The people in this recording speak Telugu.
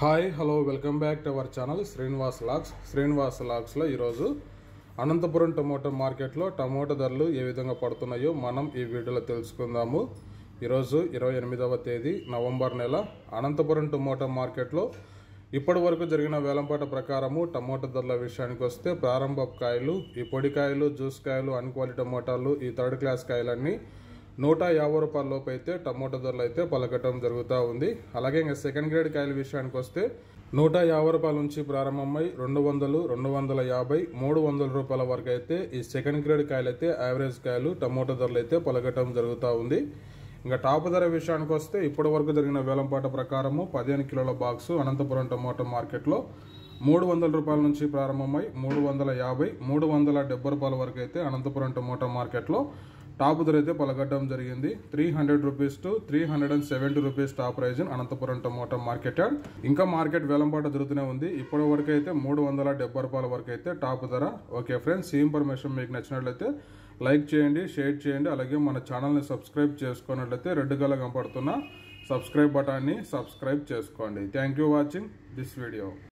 hi hello welcome back to our channel Srinivas Lax Srinivas లాక్స్లో ఈరోజు అనంతపురం టమోటా మార్కెట్లో టమోటా ధరలు ఏ విధంగా పడుతున్నాయో మనం ఈ వీడియోలో తెలుసుకుందాము ఈరోజు ఇరవై ఎనిమిదవ తేదీ నవంబర్ నెల అనంతపురం టమోటా మార్కెట్లో ఇప్పటి వరకు జరిగిన వేలంపాట ప్రకారము టమోటా ధరల విషయానికి వస్తే ప్రారంభ కాయలు ఈ పొడికాయలు జ్యూస్ కాయలు అన్ క్వాలిటీ టమోటాలు ఈ థర్డ్ క్లాస్ కాయలన్నీ నూట యాభై రూపాయల లోపు అయితే టమోటా ధరలు అయితే పలకటం జరుగుతూ ఉంది అలాగే ఇంకా సెకండ్ గ్రేడ్ కాయల విషయానికి వస్తే నూట యాభై రూపాయల నుంచి ప్రారంభమై రెండు వందలు రెండు వందల యాభై మూడు వందల రూపాయల వరకు అయితే ఈ సెకండ్ గ్రేడ్ కాయలు అయితే యావరేజ్ కాయలు టమోటా ధరలు అయితే పలకటం జరుగుతూ ఉంది ఇంకా టాప్ ధర విషయానికి వస్తే ఇప్పటి వరకు జరిగిన వేలంపాట ప్రకారము పదిహేను కిలోల బాక్స్ అనంతపురం టమోటా మార్కెట్లో మూడు వందల రూపాయల నుంచి ప్రారంభమై మూడు వందల యాభై మూడు వందల డెబ్బై రూపాయల వరకు అయితే అనంతపురం టమోటా మార్కెట్లో టాప్ ధర అయితే పలకట్టడం జరిగింది three hundred rupees to three hundred and seventy rupees top price in Anantapur tomato market yard ఇంకా మార్కెట్ వేలంపాట జరుగుతూనే ఉంది ఇప్పటి వరకు అయితే మూడు వందల డెబ్బై రూపాయల వరకు అయితే టాప్ ధర ఓకే ఫ్రెండ్స్ ఈ ఇన్ఫర్మేషన్ మీకు నచ్చినట్లయితే లైక్ చేయండి షేర్ చేయండి అలాగే మన ఛానల్ని సబ్స్క్రైబ్ చేసుకున్నట్లయితే రెడ్ కలర్ కనపడుతున్న సబ్స్క్రైబ్ బటాన్ని సబ్స్క్రైబ్ చేసుకోండి thank you watching this video